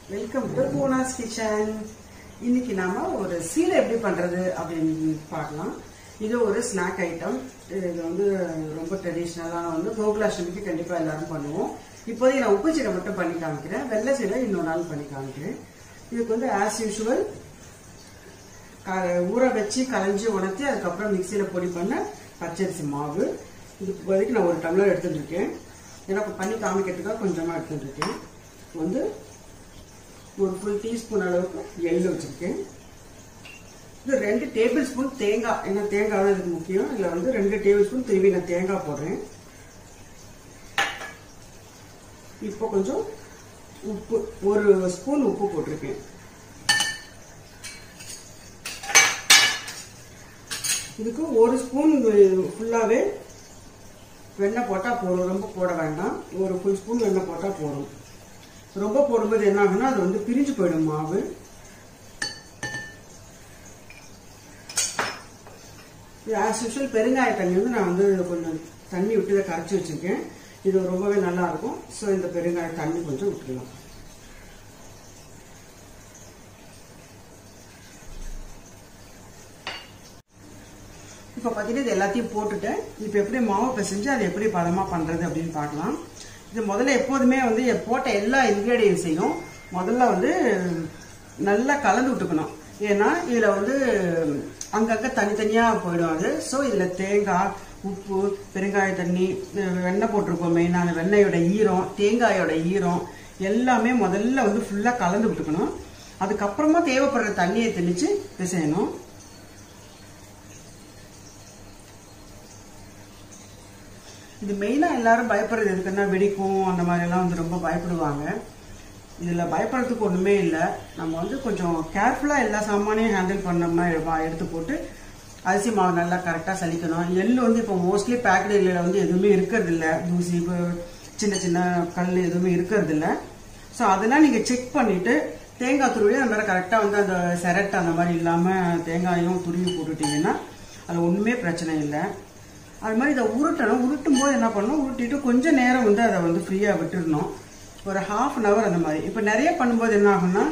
welcome to பூனாஸ் kitchen இன்னைக்கு நாம ஒரு சீலை எப்படி பண்றது அப்படின்னு பார்க்கலாம் இது ஒரு ஸ்நாக் ஐட்டம் இது வந்து ரொம்ப ட்ரெடிஷ்னலான வந்து கோகுலாஷ்டமிக்கு கண்டிப்பா எல்லாரும் பண்ணுவோம் இப்போதைக்கு நான் உப்பு சீலை மட்டும் பண்ணி காமிக்கிறேன் வெள்ளை சீலை இன்னொரு நாள் பண்ணி காமிக்கிறேன் இதுக்கு வந்து ஆஸ் யூஷுவல் ஊற வச்சு களைஞ்சி உணர்த்தி அதுக்கப்புறம் மிக்சியில் பொடி பண்ண பச்சரிசி மாவு இதுக்கு இப்போதைக்கு நான் ஒரு டம்ளர் எடுத்துட்டு இருக்கேன் எனக்கு பண்ணி காமிக்கிறதுக்காக கொஞ்சமாக எடுத்துட்டு இருக்கேன் வந்து ஒரு ஃபுல் டீஸ்பூன் அளவுக்கு எள்ளு வச்சுருக்கேன் இது ரெண்டு டேபிள் ஸ்பூன் தேங்காய் ஏன்னா தேங்காய் தான் இதுக்கு முக்கியம் இதில் வந்து ரெண்டு டேபிள் ஸ்பூன் திருவி நான் தேங்காய் போடுறேன் இப்போ கொஞ்சம் உப்பு ஒரு ஸ்பூன் உப்பு போட்டிருக்கேன் இதுக்கு ஒரு ஸ்பூன் ஃபுல்லாகவே வெண்ணெய் போட்டால் போதும் ரொம்ப போட வேண்டாம் ஒரு ஃபுல் ஸ்பூன் வெண்ணெய் போட்டால் போதும் ரொம்ப போடும்போது என்ன ஆகும்னா அது வந்து பிரிஞ்சு போயிடும் மாவு ஆஸ் யூஷுவல் பெருங்காய தண்ணி வந்து நான் வந்து கொஞ்சம் தண்ணி விட்டு இதை கரைச்சி வச்சுருக்கேன் இது ரொம்பவே நல்லா இருக்கும் ஸோ இந்த பெருங்காய தண்ணி கொஞ்சம் விட்டுடலாம் இப்போ பார்த்தீங்கன்னா இது எல்லாத்தையும் போட்டுட்டேன் இப்போ எப்படி மாவு பிசைஞ்சு அதை எப்படி பதமாக பண்ணுறது அப்படின்னு பார்க்கலாம் இது முதல்ல எப்போதுமே வந்து போட்ட எல்லா இன்க்ரீடியன்ஸையும் முதல்ல வந்து நல்லா கலந்து விட்டுக்கணும் ஏன்னா இதில் வந்து அங்கங்கே தனித்தனியாக போயிடும் அது ஸோ இதில் தேங்காய் உப்பு பெருங்காய தண்ணி வெண்ணெய் போட்டிருக்கோம் மெயினாக அந்த வெண்ணெயோட ஈரம் தேங்காயோட ஈரம் எல்லாமே முதல்ல வந்து ஃபுல்லாக கலந்து விட்டுக்கணும் அதுக்கப்புறமா தேவைப்படுற தண்ணியை தெளித்து பிசையணும் இது மெயினாக எல்லாரும் பயப்படுறது எதுக்குன்னா வெடிக்கும் அந்த மாதிரிலாம் வந்து ரொம்ப பயப்படுவாங்க இதில் பயப்படுறதுக்கு ஒன்றுமே இல்லை நம்ம வந்து கொஞ்சம் கேர்ஃபுல்லாக எல்லா சாமானையும் ஹேண்டில் பண்ணோம்னா எடுத்து போட்டு அரிசி மாவு நல்லா கரெக்டாக சலிக்கணும் எள்ளு வந்து இப்போ மோஸ்ட்லி பேக்கடு எள்ளில் வந்து எதுவுமே இருக்கிறது இல்லை தூசி சின்ன சின்ன கல் எதுவுமே இருக்கிறது இல்லை ஸோ அதெல்லாம் நீங்கள் செக் பண்ணிவிட்டு தேங்காய் துருவி அந்த மாதிரி கரெக்டாக வந்து அந்த செரட் அந்த மாதிரி இல்லாமல் தேங்காயும் துருவி போட்டுட்டிங்கன்னா அது ஒன்றுமே பிரச்சனை இல்லை அது மாதிரி இதை உருட்டணும் உருட்டும் போது என்ன பண்ணணும் உருட்டிட்டு கொஞ்சம் நேரம் வந்து அதை வந்து ஃப்ரீயாக விட்டுடணும் ஒரு ஹாஃப் அன் ஹவர் அந்த மாதிரி இப்போ நிறைய பண்ணும்போது என்ன ஆகும்னா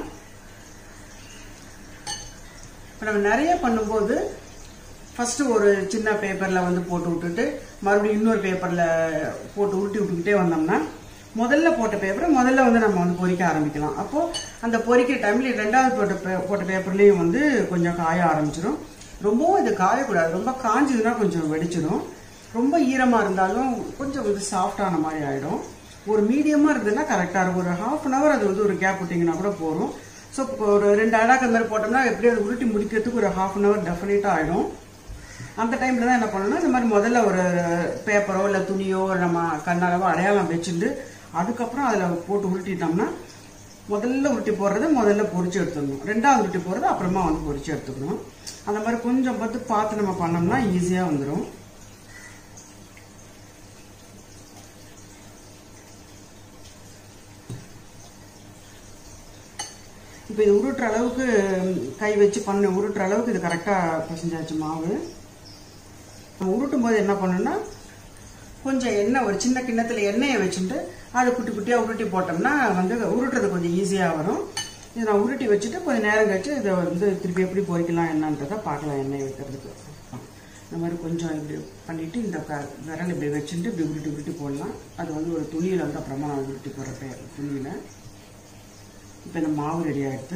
இப்போ நம்ம நிறைய பண்ணும்போது ஃபஸ்ட்டு ஒரு சின்ன பேப்பரில் வந்து போட்டு விட்டுட்டு மறுபடியும் இன்னொரு பேப்பரில் போட்டு உருட்டி விட்டுக்கிட்டே வந்தோம்னா முதல்ல போட்ட பேப்பரை முதல்ல வந்து நம்ம வந்து பொறிக்க ஆரம்பிக்கலாம் அப்போது அந்த பொறிக்கிற டைமில் ரெண்டாவது போட்ட பே போட்ட பேப்பர்லேயும் வந்து கொஞ்சம் காய ஆரம்பிச்சிடும் ரொம்பவும் இது காயக்கூடாது ரொம்ப காஞ்சதுன்னா கொஞ்சம் வெடிச்சிடும் ரொம்ப ஈரமாக இருந்தாலும் கொஞ்சம் வந்து சாஃப்டான மாதிரி ஆகிடும் ஒரு மீடியமாக இருந்ததுன்னா கரெக்டாக இருக்கும் ஒரு ஹாஃப் அன் ஹவர் அது வந்து ஒரு கேப் விட்டிங்கன்னா கூட போகும் ஸோ இப்போ ஒரு ரெண்டு அடாக்கு மாதிரி போட்டோம்னா எப்படி அது உருட்டி முடிக்கிறதுக்கு ஒரு ஹாஃப் அன் ஹவர் டெஃபினட்டாக ஆகிடும் அந்த டைமில் தான் என்ன பண்ணணும்னா இந்த மாதிரி முதல்ல ஒரு பேப்பரோ இல்லை துணியோ நம்ம கண்ணாலவோ அடையாளம் வச்சுட்டு அதுக்கப்புறம் அதில் போட்டு உருட்டிட்டோம்னா முதல்ல உருட்டி போடுறத முதல்ல பொறிச்சு எடுத்துக்கணும் ரெண்டாவது உருட்டி போடுறது அப்புறமா வந்து பொறிச்சு எடுத்துக்கணும் அந்த மாதிரி கொஞ்சம் பார்த்து பார்த்து நம்ம பண்ணோம்னா ஈஸியாக வந்துடும் இப்போ இது உருட்டுற அளவுக்கு கை வச்சு பண்ண உருட்டுற அளவுக்கு இது கரெக்டாக பசஞ்சாச்சு மாவு நம்ம உருட்டும் போது என்ன பண்ணணும்னா கொஞ்சம் எண்ணெய் ஒரு சின்ன கிண்ணத்தில் எண்ணெயை வச்சுட்டு அதை குட்டி குட்டியாக உருட்டி போட்டோம்னா வந்து உருட்டுறது கொஞ்சம் ஈஸியாக வரும் இதை நான் உருட்டி வச்சுட்டு கொஞ்சம் நேரம் கழிச்சு இதை வந்து திருப்பி எப்படி பொறிக்கலாம் என்னன்றதை பார்க்கலாம் எண்ணெய் வைக்கிறதுக்கு இந்த மாதிரி கொஞ்சம் இப்படி பண்ணிவிட்டு இந்த க விரல் இப்படி வச்சுட்டு இப்படி உருட்டி உருட்டி போடலாம் அது வந்து ஒரு துணியில் வந்து அப்புறமா நான் உருட்டி போடுற துணியில் இப்போ இந்த மாவு ரெடி ஆகிடுது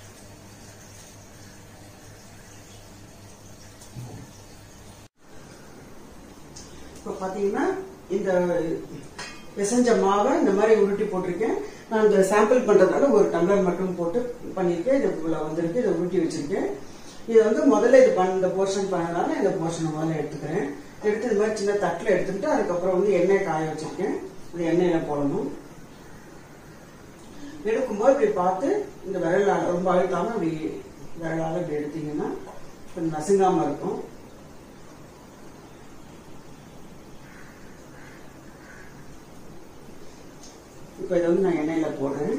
இப்போ பார்த்தீங்கன்னா இந்த பிசைஞ்ச மாவை இந்த மாதிரி உருட்டி போட்டிருக்கேன் நான் இந்த சாம்பிள் பண்ணுறதுனால ஒரு டம்ளர் மட்டும் போட்டு பண்ணியிருக்கேன் இது இவ்வளோ வந்திருக்கு இதை உருட்டி வச்சிருக்கேன் இது வந்து முதல்ல இது பண்ண இந்த போர்ஷன் பண்ணனால இந்த போர்ஷனை முதல்ல எடுத்துக்கிறேன் எடுத்து இது மாதிரி சின்ன தட்டில் எடுத்துக்கிட்டு அதுக்கப்புறம் வந்து எண்ணெய் காய வச்சிருக்கேன் இந்த எண்ணெயில் போடணும் எடுக்கும்போது இப்படி பார்த்து இந்த விரலால் ரொம்ப அழுத்தாமல் இப்படி விரலால் இப்படி எடுத்தீங்கன்னா கொஞ்சம் நசுங்காமல் இருக்கும் இப்போ இதை வந்து நான் எண்ணெயில் போடுறேன்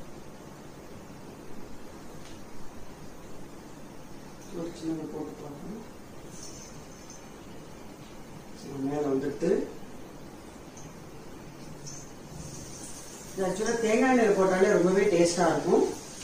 ஒரு சின்னதை போட்டு பார்க்குறேன் மேலே வந்துட்டு ஆக்சுவலாக தேங்காய் எண்ணெயில் போட்டாலே ரொம்பவே டேஸ்ட்டாக இருக்கும்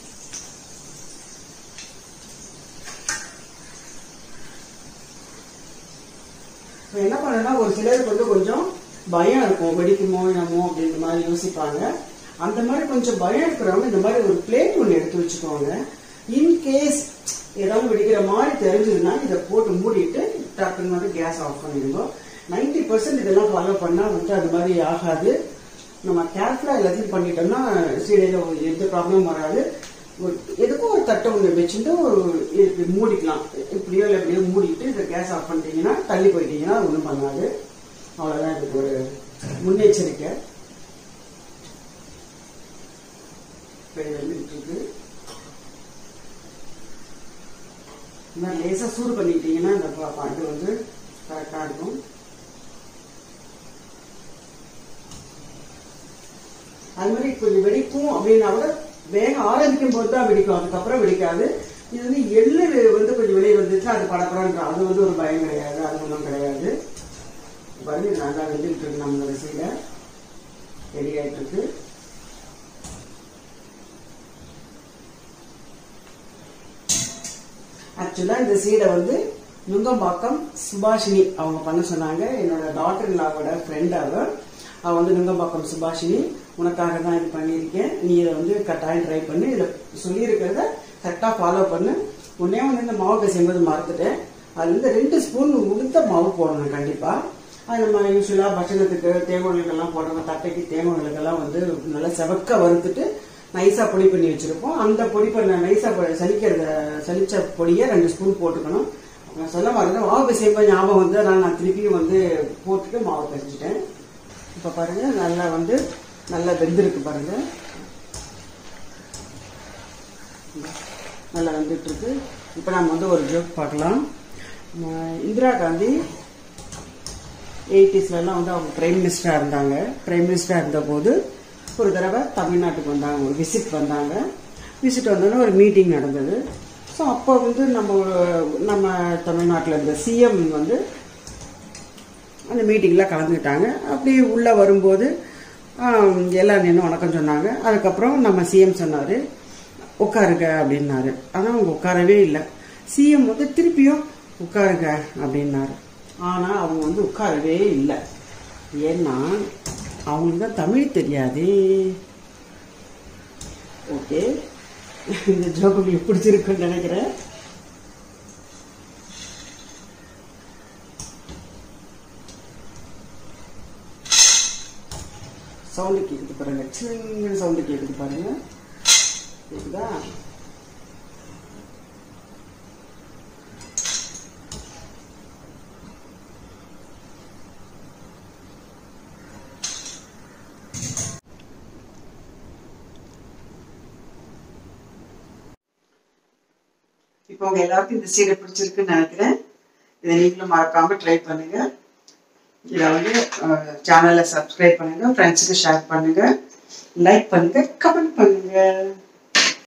இப்போ என்ன பண்ணணும்னா ஒரு சிலருக்கு வந்து கொஞ்சம் பயம் இருக்கும் வெடிக்குமோ என்னமோ அப்படின்ற மாதிரி யோசிப்பாங்க அந்த மாதிரி கொஞ்சம் பயம் இருக்கிறவங்க இந்த மாதிரி ஒரு பிளேட் ஒன்று எடுத்து வச்சுக்கோங்க இன்கேஸ் ஏதாவது வெடிக்கிற மாதிரி தெரிஞ்சதுன்னா இதை போட்டு மூடிட்டு டக்குன்னு வந்து கேஸ் ஆஃப் பண்ணிடுங்க நைன்டி பர்சன்ட் இதெல்லாம் ஃபாலோ பண்ணால் வந்து அது மாதிரி ஆகாது நம்ம கேர்ஃபுல்லாக எல்லாத்தையும் பண்ணிட்டோம்னா சீடையில் எந்த ப்ராப்ளமும் வராது ஒரு எதுக்கும் ஒரு தட்டை ஒன்று வச்சுட்டு ஒரு இப்படி மூடிக்கலாம் இப்படியோ இல்லை இப்படியோ மூடிட்டு இதை கேஸ் ஆஃப் பண்ணிட்டீங்கன்னா தள்ளி போயிட்டீங்கன்னா அது ஒன்றும் பண்ணாது அவ்வளோதான் இதுக்கு ஒரு முன்னெச்சரிக்கை இப்போ இது வந்துட்டு இருக்கு இந்த மாதிரி லேசாக சூடு பண்ணிட்டீங்கன்னா இந்த ப- ப- இது வந்து கரெக்டாக இருக்கும் அது மாதிரி கொஞ்சம் வெடிக்கும் அப்படின்னா கூட வேகம் ஆரம்பிக்கும் போது தான் வெடிக்கும் அதுக்கப்புறம் வெடிக்காது இது வந்து எள்ளு வந்து கொஞ்சம் வெளியே வந்துச்சுன்னா அது படப்படன்ற அது வந்து ஒரு பயம் கிடையாது அது ஒன்றும் கிடையாது பாருங்க இது நல்லா வெந்துகிட்டு இருக்கு நம்ம வரிசையில் ரெடி ஆயிட்டு இருக்கு ஆக்சுவலாக இந்த சீடை வந்து நுங்கம்பாக்கம் சுபாஷினி அவங்க பண்ண சொன்னாங்க என்னோட டாக்டர் இல்லாவோட ஃப்ரெண்ட் அவ அவ வந்து நுங்கம்பாக்கம் சுபாஷினி உனக்காக தான் இது பண்ணியிருக்கேன் நீ இதை வந்து கட்டாயம் ட்ரை பண்ணு இதில் சொல்லியிருக்கிறத கரெக்டாக ஃபாலோ பண்ணு உடனே வந்து இந்த மாவு பிசையும்போது மறந்துட்டேன் அதுல இருந்து ரெண்டு ஸ்பூன் உளுத்த மாவு போடணும் கண்டிப்பாக அது நம்ம யூஸ்வலாக பட்சணத்துக்கு தேங்காய்களுக்கெல்லாம் போடுற தட்டைக்கு தேங்காய்களுக்கெல்லாம் வந்து நல்லா செவக்க வறுத்துட்டு நைஸாக பொடி பண்ணி வச்சிருப்போம் அந்த பொடி பண்ண நைஸாக சலிக்கிறத சலிச்ச பொடியை ரெண்டு ஸ்பூன் போட்டுக்கணும் நான் சொல்ல மறந்து மாவு பிசையும்போது ஞாபகம் வந்து அதனால் நான் திருப்பியும் வந்து போட்டுட்டு மாவு பிசைஞ்சிட்டேன் இப்போ பாருங்க நல்லா வந்து நல்லா வெந்திருக்கு பாருங்க நல்லா வந்துட்டு இருக்கு இப்போ நம்ம வந்து ஒரு ஜோக் பார்க்கலாம் ம- இந்திரா காந்தி எயிட்டிஸ்லலாம் வந்து அவங்க பிரைம் மினிஸ்டராக இருந்தாங்க பிரைம் மினிஸ்டராக இருந்தபோது ஒரு தடவை தமிழ்நாட்டுக்கு வந்தாங்க ஒரு விசிட் வந்தாங்க விசிட் வந்தோடனே ஒரு மீட்டிங் நடந்தது ஸோ அப்போ வந்து நம்ம நம்ம தமிழ்நாட்டில் இருந்த சிஎம் வந்து அந்த மீட்டிங்கில் கலந்துக்கிட்டாங்க அப்படி உள்ளே வரும்போது ஆம், எல்லாம் நின்று வணக்கம் சொன்னாங்க அதுக்கப்புறம் நம்ம சிஎம் சொன்னார் உட்காருங்க அப்படின்னாரு ஆனால் அவங்க உட்காரவே இல்லை சிஎம் வந்து திருப்பியும் உட்காருங்க அப்படின்னாரு ஆனால் அவங்க வந்து உட்காரவே இல்லை ஏன்னா அவங்களுக்கு தான் தமிழ் தெரியாதே ஓகே இந்த ஜோக் உங்களுக்கு பிடிச்சிருக்குன்னு நினைக்கிறேன் சவுண்டு கேட்குது பாருங்க சின்ன சவுண்டு கேட்குது பாருங்க கேக்குதா இப்போ உங்க எல்லாருக்கும் இந்த சீடை பிடிச்சிருக்குன்னு நினைக்கிறேன் இதை நீங்களும் மறக்காம ட்ரை பண்ணுங்க இதை வந்து சேனலை சப்ஸ்கிரைப் பண்ணுங்க ஃப்ரெண்ட்ஸுக்கு ஷேர் பண்ணுங்க லைக் பண்ணுங்க கமெண்ட் பண்ணுங்க